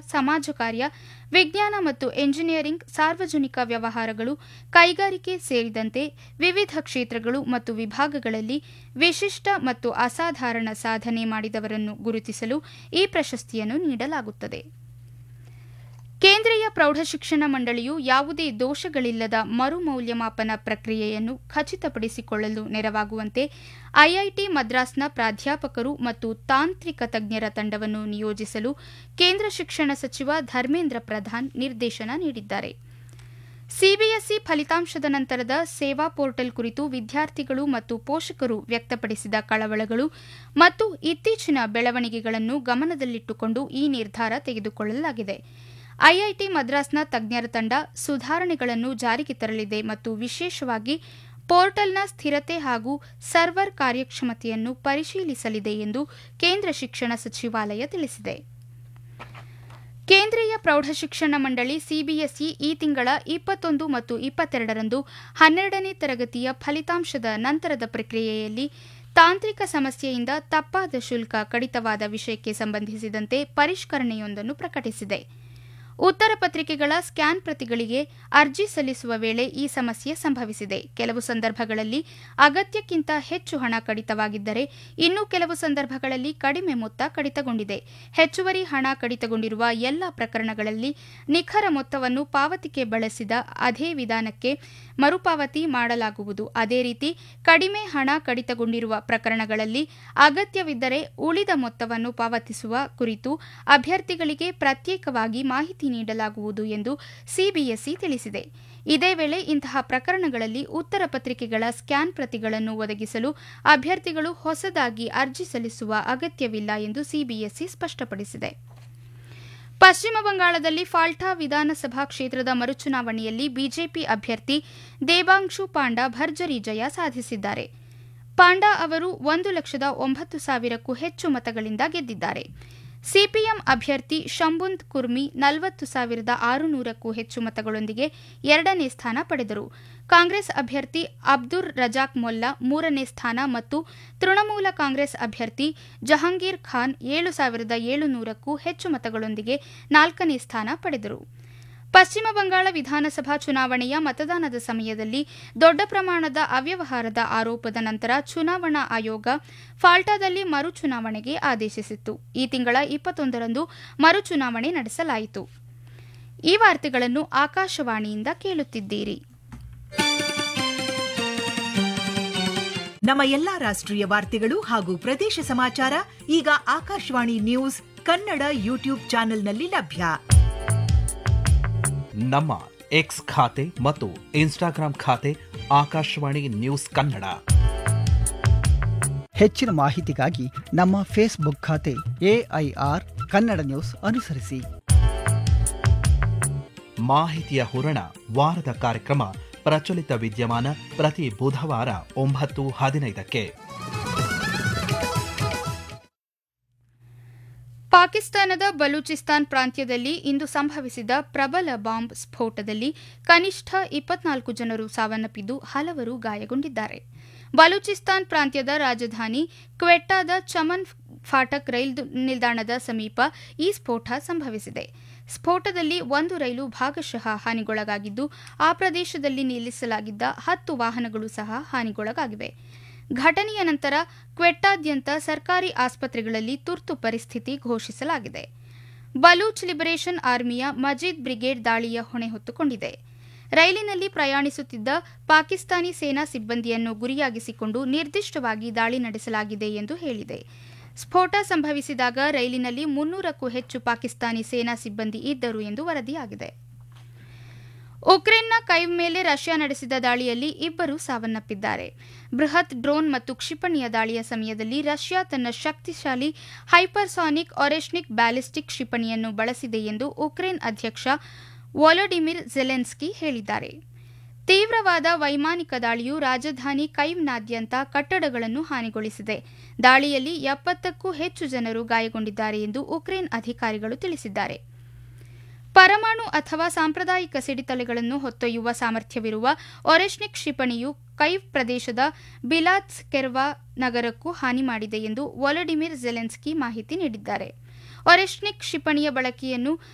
ಸಮಾಜ ಕಾರ್ಯ ವಿಜ್ಞಾನ ಮತ್ತು ಎಂಜಿನಿಯರಿಂಗ್ ಸಾರ್ವಜನಿಕ ವ್ಯವಹಾರಗಳು ಕೈಗಾರಿಕೆ ಸೇರಿದಂತೆ ವಿವಿಧ ಕ್ಷೇತ್ರಗಳು ಮತ್ತು ವಿಭಾಗಗಳಲ್ಲಿ ವಿಶಿಷ್ಟ ಮತ್ತು ಅಸಾಧಾರಣ ಸಾಧನೆ ಮಾಡಿದವರನ್ನು ಗುರುತಿಸಲು ಈ ಪ್ರಶಸ್ತಿಯನ್ನು ನೀಡಲಾಗುತ್ತದೆ ಕೇಂದ್ರೀಯ ಪ್ರೌಢಶಿಕ್ಷಣ ಮಂಡಳಿಯು ಯಾವುದೇ ದೋಷಗಳಿಲ್ಲದ ಮರು ಮೌಲ್ಯಮಾಪನ ಪ್ರಕ್ರಿಯೆಯನ್ನು ಖಚಿತಪಡಿಸಿಕೊಳ್ಳಲು ನೆರವಾಗುವಂತೆ ಐಐಟಿ ಮದ್ರಾಸ್ನ ಪ್ರಾಧ್ಯಾಪಕರು ಮತ್ತು ತಾಂತ್ರಿಕ ತಜ್ಞರ ತಂಡವನ್ನು ನಿಯೋಜಿಸಲು ಕೇಂದ್ರ ಶಿಕ್ಷಣ ಸಚಿವ ಧರ್ಮೇಂದ್ರ ಪ್ರಧಾನ್ ನಿರ್ದೇಶನ ನೀಡಿದ್ದಾರೆ ಸಿಬಿಎಸ್ಇ ಫಲಿತಾಂಶದ ನಂತರದ ಸೇವಾ ಪೋರ್ಟಲ್ ಕುರಿತು ವಿದ್ಯಾರ್ಥಿಗಳು ಮತ್ತು ಪೋಷಕರು ವ್ಯಕ್ತಪಡಿಸಿದ ಕಳವಳಗಳು ಮತ್ತು ಇತ್ತೀಚಿನ ಬೆಳವಣಿಗೆಗಳನ್ನು ಗಮನದಲ್ಲಿಟ್ಟುಕೊಂಡು ಈ ನಿರ್ಧಾರ ತೆಗೆದುಕೊಳ್ಳಲಾಗಿದೆ ಐಐಟಿ ಮದ್ರಾಸ್ನ ತಜ್ಞರ ತಂಡ ಸುಧಾರಣೆಗಳನ್ನು ಜಾರಿಗೆ ತರಲಿದೆ ಮತ್ತು ವಿಶೇಷವಾಗಿ ಪೋರ್ಟಲ್ನ ಸ್ಥಿರತೆ ಹಾಗೂ ಸರ್ವರ್ ಕಾರ್ಯಕ್ಷಮತೆಯನ್ನು ಪರಿಶೀಲಿಸಲಿದೆ ಎಂದು ಕೇಂದ್ರ ಶಿಕ್ಷಣ ಸಚಿವಾಲಯ ತಿಳಿಸಿದೆ ಕೇಂದ್ರೀಯ ಪ್ರೌಢಶಿಕ್ಷಣ ಮಂಡಳಿ ಸಿಬಿಎಸ್ಇ ಈ ತಿಂಗಳ ಇಪ್ಪತ್ತೊಂದು ಮತ್ತು ಇಪ್ಪತ್ತೆರಡರಂದು ಹನ್ನೆರಡನೇ ತರಗತಿಯ ಫಲಿತಾಂಶದ ನಂತರದ ಪ್ರಕ್ರಿಯೆಯಲ್ಲಿ ತಾಂತ್ರಿಕ ಸಮಸ್ಯೆಯಿಂದ ತಪ್ಪಾದ ಶುಲ್ಕ ಕಡಿತವಾದ ವಿಷಯಕ್ಕೆ ಸಂಬಂಧಿಸಿದಂತೆ ಪರಿಷ್ಕರಣೆಯೊಂದನ್ನು ಪ್ರಕಟಿಸಿದೆ ಉತ್ತರ ಪತ್ರಿಕೆಗಳ ಸ್ಕ್ಯಾನ್ ಪ್ರತಿಗಳಿಗೆ ಅರ್ಜಿ ಸಲ್ಲಿಸುವ ವೇಳೆ ಈ ಸಮಸ್ಯೆ ಸಂಭವಿಸಿದೆ ಕೆಲವು ಸಂದರ್ಭಗಳಲ್ಲಿ ಅಗತ್ಯಕ್ಕಿಂತ ಹೆಚ್ಚು ಹಣ ಕಡಿತವಾಗಿದ್ದರೆ ಇನ್ನು ಕೆಲವು ಸಂದರ್ಭಗಳಲ್ಲಿ ಕಡಿಮೆ ಮೊತ್ತ ಕಡಿತಗೊಂಡಿದೆ ಹೆಚ್ಚುವರಿ ಹಣ ಕಡಿತಗೊಂಡಿರುವ ಎಲ್ಲ ಪ್ರಕರಣಗಳಲ್ಲಿ ನಿಖರ ಮೊತ್ತವನ್ನು ಪಾವತಿಗೆ ಬಳಸಿದ ಅದೇ ವಿಧಾನಕ್ಕೆ ಮರುಪಾವತಿ ಮಾಡಲಾಗುವುದು ಅದೇ ರೀತಿ ಕಡಿಮೆ ಹಣ ಕಡಿತಗೊಂಡಿರುವ ಪ್ರಕರಣಗಳಲ್ಲಿ ಅಗತ್ಯವಿದ್ದರೆ ಉಳಿದ ಮೊತ್ತವನ್ನು ಪಾವತಿಸುವ ಕುರಿತು ಅಭ್ಯರ್ಥಿಗಳಿಗೆ ಪ್ರತ್ಯೇಕವಾಗಿ ಮಾಹಿತಿ ನೀಡಲಾಗುವುದು ಎಂದು ಸಿಬಿಎಸ್ಇ ತಿಳಿಸಿದೆ ಇದೇ ವೇಳೆ ಇಂತಹ ಪ್ರಕರಣಗಳಲ್ಲಿ ಉತ್ತರ ಪತ್ರಿಕೆಗಳ ಸ್ಕ್ಯಾನ್ ಪ್ರತಿಗಳನ್ನು ಒದಗಿಸಲು ಅಭ್ಯರ್ಥಿಗಳು ಹೊಸದಾಗಿ ಅರ್ಜಿ ಸಲ್ಲಿಸುವ ಅಗತ್ಯವಿಲ್ಲ ಎಂದು ಸಿಬಿಎಸ್ಇ ಸ್ಪಷ್ಟಪಡಿಸಿದೆ ಪಶ್ಚಿಮ ಬಂಗಾಳದಲ್ಲಿ ಫಾಲ್ಟಾ ವಿಧಾನಸಭಾ ಕ್ಷೇತ್ರದ ಮರುಚುನಾವಣೆಯಲ್ಲಿ ಬಿಜೆಪಿ ಅಭ್ಯರ್ಥಿ ದೇಬಾಂಶು ಪಾಂಡಾ ಭರ್ಜರಿ ಜಯ ಸಾಧಿಸಿದ್ದಾರೆ ಪಾಂಡಾ ಅವರು ಒಂದು ಲಕ್ಷದ ಒಂಬತ್ತು ಸಾವಿರಕ್ಕೂ ಹೆಚ್ಚು ಮತಗಳಿಂದ ಗೆದ್ದಿದ್ದಾರೆ ಸಿಪಿಎಂ ಅಭ್ಯರ್ಥಿ ಶಂಬುಂತ್ ಕುರ್ಮಿ ನಲವತ್ತು ಸಾವಿರದ ಆರುನೂರಕ್ಕೂ ಹೆಚ್ಚು ಮತಗಳೊಂದಿಗೆ ಎರಡನೇ ಸ್ಥಾನ ಪಡೆದರು ಕಾಂಗ್ರೆಸ್ ಅಭ್ಯರ್ಥಿ ಅಬ್ದುರ್ ರಜಾಕ್ ಮೊಲ್ಲಾ ಮೂರನೇ ಸ್ಥಾನ ಮತ್ತು ತೃಣಮೂಲ ಕಾಂಗ್ರೆಸ್ ಅಭ್ಯರ್ಥಿ ಜಹಂಗೀರ್ ಖಾನ್ ಏಳು ಸಾವಿರದ ಏಳುನೂರಕ್ಕೂ ಹೆಚ್ಚು ಮತಗಳೊಂದಿಗೆ ನಾಲ್ಕನೇ ಸ್ಥಾನ ಪಡೆದರು ಪಶ್ಚಿಮ ಬಂಗಾಳ ವಿಧಾನಸಭಾ ಚುನಾವಣೆಯ ಮತದಾನದ ಸಮಯದಲ್ಲಿ ದೊಡ್ಡ ಪ್ರಮಾಣದ ಅವ್ಯವಹಾರದ ಆರೋಪದ ನಂತರ ಚುನಾವಣಾ ಆಯೋಗ ಫಾಲ್ಟಾದಲ್ಲಿ ಮರು ಚುನಾವಣೆಗೆ ಆದೇಶಿಸಿತ್ತು ಈ ತಿಂಗಳ ಇಪ್ಪತ್ತೊಂದರಂದು ಮರು ಚುನಾವಣೆ ನಡೆಸಲಾಯಿತು ಈ ವಾರ್ತೆಗಳನ್ನು ಆಕಾಶವಾಣಿಯಿಂದ ಕೇಳುತ್ತಿದ್ದೀರಿ ನಮ್ಮ ಎಲ್ಲಾ ರಾಷ್ಟ್ರೀಯ ವಾರ್ತೆಗಳು ಹಾಗೂ ಪ್ರದೇಶ ಸಮಾಚಾರ ಈಗ ಆಕಾಶವಾಣಿ ನ್ಯೂಸ್ ಕನ್ನಡ ಯೂಟ್ಯೂಬ್ ಚಾನೆಲ್ನಲ್ಲಿ ಲಭ್ಯ ನಮ್ಮ ಎಕ್ಸ್ ಖಾತೆ ಮತ್ತು ಇನ್ಸ್ಟಾಗ್ರಾಂ ಖಾತೆ ಆಕಾಶವಾಣಿ ನ್ಯೂಸ್ ಕನ್ನಡ ಹೆಚ್ಚಿನ ಮಾಹಿತಿಗಾಗಿ ನಮ್ಮ ಫೇಸ್ಬುಕ್ ಖಾತೆ ಎಐಆರ್ ಕನ್ನಡ ನ್ಯೂಸ್ ಅನುಸರಿಸಿ ಮಾಹಿತಿಯ ಹೂರಣ ವಾರದ ಕಾರ್ಯಕ್ರಮ ಪ್ರಚಲಿತ ವಿದ್ಯಮಾನ ಪ್ರತಿ ಬುಧವಾರ ಒಂಬತ್ತು ಹದಿನೈದಕ್ಕೆ ಪಾಕಿಸ್ತಾನದ ಬಲೂಚಿಸ್ತಾನ್ ಪ್ರಾಂತ್ಯದಲ್ಲಿ ಇಂದು ಸಂಭವಿಸಿದ ಪ್ರಬಲ ಬಾಂಬ್ ಸ್ಫೋಟದಲ್ಲಿ ಕನಿಷ್ಠ ಇಪ್ಪತ್ನಾಲ್ಕು ಜನರು ಸಾವನ್ನಪ್ಪಿದ್ದು ಹಲವರು ಗಾಯಗೊಂಡಿದ್ದಾರೆ ಬಲೂಚಿಸ್ತಾನ್ ಪ್ರಾಂತ್ಯದ ರಾಜಧಾನಿ ಕ್ವೆಟ್ಟಾದ ಚಮನ್ ಫಾಟಕ್ ರೈಲು ನಿಲ್ದಾಣದ ಸಮೀಪ ಈ ಸ್ಫೋಟ ಸಂಭವಿಸಿದೆ ಸ್ಫೋಟದಲ್ಲಿ ಒಂದು ರೈಲು ಭಾಗಶಃ ಹಾನಿಗೊಳಗಾಗಿದ್ದು ಆ ಪ್ರದೇಶದಲ್ಲಿ ನಿಲ್ಲಿಸಲಾಗಿದ್ದ ಹತ್ತು ವಾಹನಗಳು ಸಹ ಹಾನಿಗೊಳಗಾಗಿವೆ ಘಟನೆಯ ನಂತರ ಕ್ವೆಟ್ಟಾದ್ಯಂತ ಸರ್ಕಾರಿ ಆಸ್ಪತ್ರೆಗಳಲ್ಲಿ ತುರ್ತು ಪರಿಸ್ಥಿತಿ ಘೋಷಿಸಲಾಗಿದೆ ಬಲೂಚ್ ಲಿಬರೇಷನ್ ಆರ್ಮಿಯ ಮಜೀದ್ ಬ್ರಿಗೇಡ್ ದಾಳಿಯ ಹೊಣೆ ಹೊತ್ತುಕೊಂಡಿದೆ ರೈಲಿನಲ್ಲಿ ಪ್ರಯಾಣಿಸುತ್ತಿದ್ದ ಪಾಕಿಸ್ತಾನಿ ಸೇನಾ ಸಿಬ್ಬಂದಿಯನ್ನು ಗುರಿಯಾಗಿಸಿಕೊಂಡು ನಿರ್ದಿಷ್ಟವಾಗಿ ದಾಳಿ ನಡೆಸಲಾಗಿದೆ ಎಂದು ಹೇಳಿದೆ ಸ್ಫೋಟ ಸಂಭವಿಸಿದಾಗ ರೈಲಿನಲ್ಲಿ ಮುನ್ನೂರಕ್ಕೂ ಹೆಚ್ಚು ಪಾಕಿಸ್ತಾನಿ ಸೇನಾ ಸಿಬ್ಬಂದಿ ಇದ್ದರು ಎಂದು ವರದಿಯಾಗಿದೆ ಉಕ್ರೇನ್ನ ಕೈವ್ ಮೇಲೆ ರಷ್ಯಾ ನಡೆಸಿದ ದಾಳಿಯಲ್ಲಿ ಇಬ್ಬರು ಸಾವನ್ನಪ್ಪಿದ್ದಾರೆ ಬೃಹತ್ ಡ್ರೋನ್ ಮತ್ತು ಕ್ಷಿಪಣಿಯ ದಾಳಿಯ ಸಮಯದಲ್ಲಿ ರಷ್ಯಾ ತನ್ನ ಶಕ್ತಿಶಾಲಿ ಹೈಪರ್ಸಾನಿಕ್ ಒರೆಶ್ನಿಕ್ ಬ್ಯಾಲಿಸ್ಟಿಕ್ ಕ್ಷಿಪಣಿಯನ್ನು ಬಳಸಿದೆ ಎಂದು ಉಕ್ರೇನ್ ಅಧ್ಯಕ್ಷ ವೊಲೊಡಿಮಿರ್ ಜೆಲೆನ್ಸ್ಕಿ ಹೇಳಿದ್ದಾರೆ ತೀವ್ರವಾದ ವೈಮಾನಿಕ ದಾಳಿಯು ರಾಜಧಾನಿ ಕೈವ್ನಾದ್ಯಂತ ಕಟ್ಟಡಗಳನ್ನು ಹಾನಿಗೊಳಿಸಿದೆ ದಾಳಿಯಲ್ಲಿ ಎಪ್ಪತ್ತಕ್ಕೂ ಹೆಚ್ಚು ಜನರು ಗಾಯಗೊಂಡಿದ್ದಾರೆ ಎಂದು ಉಕ್ರೇನ್ ಅಧಿಕಾರಿಗಳು ತಿಳಿಸಿದ್ದಾರೆ ಪರಮಾಣು ಅಥವಾ ಸಾಂಪ್ರದಾಯಿಕ ಸಿಡಿತಲೆಗಳನ್ನು ಹೊತ್ತೊಯ್ಯುವ ಸಾಮರ್ಥ್ಯವಿರುವ ಒರೆಶ್ನಿಕ್ ಕ್ಷಿಪಣಿಯು ಕೈವ್ ಪ್ರದೇಶದ ಬಿಲಾತ್ಸ್ ಕೆರ್ವಾ ನಗರಕ್ಕೂ ಹಾನಿ ಮಾಡಿದೆ ಎಂದು ವೊಲಡಿಮಿರ್ ಜೆಲೆನ್ಸ್ಕಿ ಮಾಹಿತಿ ನೀಡಿದ್ದಾರೆ ಒರೆಶ್ನಿಕ್ ಕ್ಷಿಪಣಿಯ ಬಳಕೆಯನ್ನು